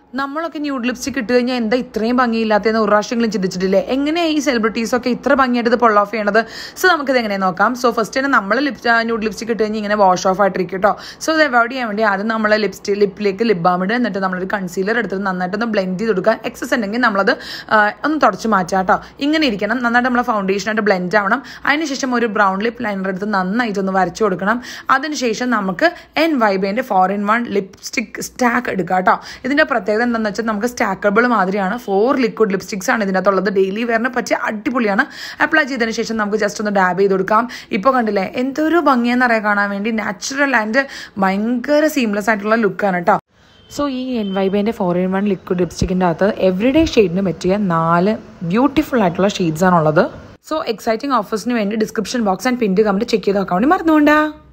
നമ്മളൊക്കെ nude lipstick ഇട്ട് കഴിഞ്ഞാൽ എന്താ ഇത്രയും ഭംഗിയില്ലാത്തതെന്ന് ഒരു പ്രാവശ്യങ്ങളും ചിന്തിച്ചിട്ടില്ലേ എങ്ങനെയാണ് ഈ സെലിബ്രിറ്റീസ് ഒക്കെ ഇത്ര ഭംഗിയായിട്ട് ഇത് പൊൾ ഓഫ് ചെയ്യണത് സോ നമുക്കിത് എങ്ങനെ നോക്കാം സോ ഫസ്റ്റ് തന്നെ നമ്മൾ ലിപ് ന്യൂഡ് ലിപ്സ്റ്റിക് ഇട്ട് കഴിഞ്ഞാൽ ഇങ്ങനെ വാഷ് ഓഫ് ആയിട്ടിരിക്കും കേട്ടോ സോ ഇത് അവോയ്ഡ് ചെയ്യാൻ വേണ്ടി ആദ്യം നമ്മൾ ലിപ്സ്റ്റിക് ലിപ്പിലേക്ക് ലിപ് ബാം ഇടുക എന്നിട്ട് നമ്മളൊരു കൺസീലർ എടുത്തിട്ട് നന്നായിട്ടൊന്ന് ബ്ലെൻഡ് ചെയ്ത് കൊടുക്കുക എക്സസ് ഉണ്ടെങ്കിൽ നമ്മളത് ആ, ഒന്ന് തുടച്ച് മാറ്റാം കേട്ടോ ഇങ്ങനെ ഇരിക്കണം നന്നായിട്ട് നമ്മൾ ഫൗണ്ടേഷനായിട്ട് ബ്ലെൻഡ് ആവണം അതിനുശേഷം ഒരു ബ്രൗൺ ലിപ്പ് ലൈനർ എടുത്ത് നന്നായിട്ടൊന്ന് വരച്ചു കൊടുക്കണം അതിനുശേഷം നമുക്ക് എൻ വൈബേൻ്റെ four in one lipstick stack എടുക്കുക കേട്ടോ ഇതിൻ്റെ പ്രത്യേകത എന്താണെന്ന് വെച്ചാൽ നമുക്ക് സ്റ്റാക്കബിൾ മാതിരിയാണ് ഫോർ ലിക്വിഡ് ലിപ്സ്റ്റിക്സ് ആണ് ഇതിനകത്തുള്ളത് ഡെയിലി വെയറിന് പറ്റിയ അടിപൊളിയാണ് അപ്ലൈ ചെയ്തതിന് ശേഷം നമുക്ക് ജസ്റ്റ് ഒന്ന് ഡാബ് ചെയ്ത് കൊടുക്കാം ഇപ്പോൾ കണ്ടില്ലേ എന്തൊരു ഭംഗിയെന്നറിയാൻ കാണാൻ വേണ്ടി നാച്ചുറൽ ആൻഡ് ഭയങ്കര സീംലെസ് ആയിട്ടുള്ള ലുക്കാണ് കേട്ടോ സോ ഈ എൻ വൈബേൻ്റെ ഫോർ ഇൻ വൺ ലിക്വിഡ് ലിപ്സ്റ്റിക്കിൻ്റെ അകത്ത് എവറിഡേ ഷെയ്ഡിന് പറ്റിയ നാല് ബ്യൂട്ടിഫുൾ ആയിട്ടുള്ള ഷെയ്ഡ്സ് ആണുള്ളത് സോ എക്സൈറ്റിംഗ് ഓഫേഴ്സിന് വേണ്ടി description box and pinned comment check ചെയ്ത് നോക്കാൻ വേണ്ടി മറന്നുകൊണ്ടാ